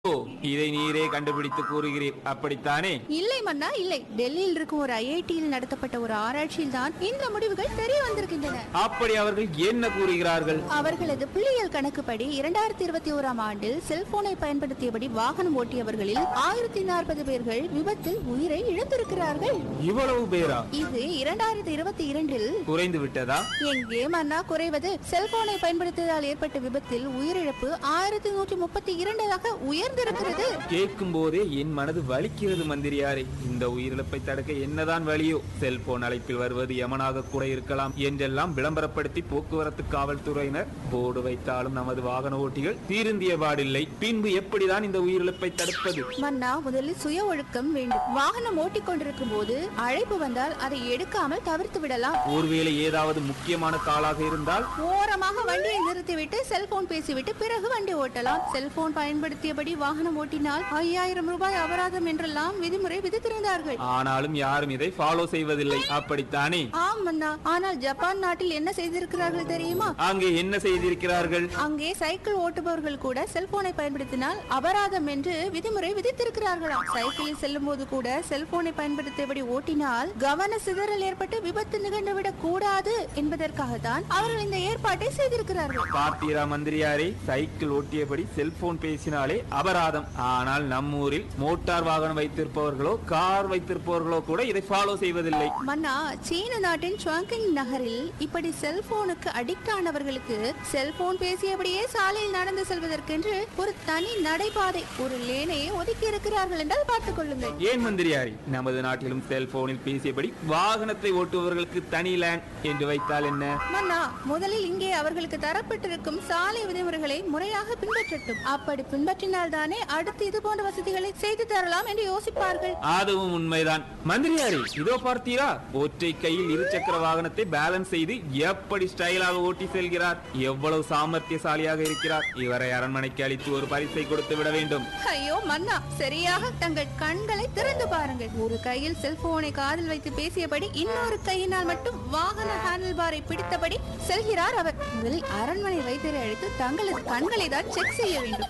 ஓ இதை நீரே கண்டுபிடித்து கூறுகிறீர் அப்படித்தானே இல்லை மன்னா இல்லை டெல்லியில் இருக்கும் ஒரு ஐஐடியில் நடத்தப்பட்ட ஒரு ஆராய்ச்சியில் தான் இந்த முடிவுகள் தெரிய வந்திருக்கின்றன அப்படி அவர்கள் என்ன கூறுகிறார்கள் அவர்களது புள்ளியியல் கணக்குப்படி இரண்டாயிரத்தி இருபத்தி ஓராம் ஆண்டில் செல்போனை பயன்படுத்தியபடி வாகனம் ஓட்டியவர்களில் ஆயிரத்தி நாற்பது பேர்கள் விபத்தில் உயிரை இழந்திருக்கிறார்கள் இவ்வளவு பேரா இது இரண்டாயிரத்தி இருபத்தி இரண்டில் குறைந்து விட்டதா எங்கே மன்னா குறைவது செல்போனை பயன்படுத்தியதால் ஏற்பட்ட விபத்தில் உயிரிழப்பு ஆயிரத்தி நூற்றி முப்பத்தி இரண்டாக உயர்ந்திருக்கிறது கேட்கும் போதே என் மனது வலிக்கிறது மந்திரியாரே இந்த உயிரிழப்பை தடுக்க என்னதான் வழியோ செல்போன் அழைப்பில் வருவது யமனாக கூட இருக்கலாம் என்றெல்லாம் விளம்பரப்படுத்தி போக்குவரத்து காவல்துறையினர் போர்டு வைத்தாலும் நமது வாகன ஓட்டிகள் தீருந்திய பாடில்லை பின்பு எப்படிதான் இந்த உயிரிழப்பை தடுப்பது மன்னா முதலில் சுய ஒழுக்கம் வேண்டும் வாகனம் ஓட்டிக் கொண்டிருக்கும் போது அழைப்பு வந்தால் அதை எடுக்காமல் தவிர்த்து விடலாம் ஒருவேளை ஏதாவது முக்கியமான காலாக இருந்தால் ஓரமாக வண்டியை நிறுத்திவிட்டு செல்போன் பேசிவிட்டு பிறகு வண்டி ஓட்டலாம் செல்போன் பயன்படுத்தியபடி வாகனம் ஓட்டினால் ஐயாயிரம் ரூபாய் அபராதம் என்றெல்லாம் விதிமுறை விதித்திருந்தார்கள் ஆனாலும் யாரும் இதை ஃபாலோ செய்வதில்லை அப்படித்தானே ஆம் மன்னா ஆனால் ஜப்பான் நாட்டில் என்ன செய்திருக்கிறார்கள் தெரியுமா அங்கே என்ன செய்திருக்கிறார்கள் அங்கே சைக்கிள் ஓட்டுபவர்கள் கூட செல்போனை பயன்படுத்தினால் அபராதம் என்று விதிமுறை விதித்திருக்கிறார்களாம் சைக்கிளில் செல்லும் போது கூட செல்போனை பயன்படுத்தியபடி ஓட்டினால் கவன சிதறல் ஏற்பட்டு விபத்து நிகழ்ந்துவிடக் கூடாது என்பதற்காகத்தான் அவர்கள் இந்த ஏற்பாட்டை செய்திருக்கிறார்கள் பார்த்தீரா மந்திரியாரே சைக்கிள் ஓட்டியபடி செல்போன் பேசினாலே அபராதம் ஆனால் நம்ம ஊரில் மோட்டார் வாகனம் வைத்திருப்பவர்களோ கார் வைத்திருப்பவர்களோ கூட இதை ஃபாலோ செய்வதில்லை மன்னா சீன நாட்டின் சுவாங்கிங் நகரில் இப்படி செல்போனுக்கு அடிக்ட் ஆனவர்களுக்கு செல்போன் பேசியபடியே சாலையில் நடந்து செல்வதற்கென்று ஒரு தனி நடைபாதை ஒரு லேனையே ஒதுக்கி இருக்கிறார்கள் என்றால் பார்த்துக் கொள்ளுங்கள் ஏன் மந்திரியாரி நமது நாட்டிலும் செல்போனில் பேசியபடி வாகனத்தை ஓட்டுபவர்களுக்கு தனி லேண்ட் என்று வைத்தால் என்ன மன்னா முதலில் இங்கே அவர்களுக்கு தரப்பட்டிருக்கும் சாலை விதிமுறைகளை முறையாக பின்பற்றட்டும் அப்படி பின்பற்றினால் தானே அடுத்து இது போன்ற வசதிகளை செய்து தரலாம் என்று யோசிப்பார்கள் அதுவும் உண்மைதான் மந்திரியாரி இதோ பார்த்தீரா ஒற்றை கையில் இருசக்கர வாகனத்தை பேலன்ஸ் செய்து எப்படி ஸ்டைலாக ஓட்டி செல்கிறார் எவ்வளவு சாமர்த்தியசாலியாக இருக்கிறார் இவரை அரண்மனைக்கு அளித்து ஒரு பரிசை கொடுத்து விட வேண்டும் ஐயோ மன்னா சரியாக தங்கள் கண்களை திறந்து பாருங்கள் ஒரு கையில் செல்போனை காதில் வைத்து பேசியபடி இன்னொரு கையினால் மட்டும் வாகன ஹேண்டில் பாரை பிடித்தபடி செல்கிறார் அவர் முதலில் அரண்மனை வைத்தியரை அழைத்து தங்களது கண்களை தான் செக் செய்ய வேண்டும்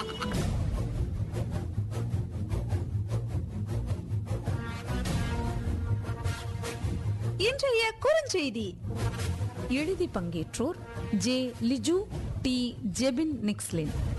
இன்றைய குறுஞ்செய்தி எழுதி பங்கேற்றோர் ஜே லிஜு டி ஜெபின் நிக்ஸ்லின்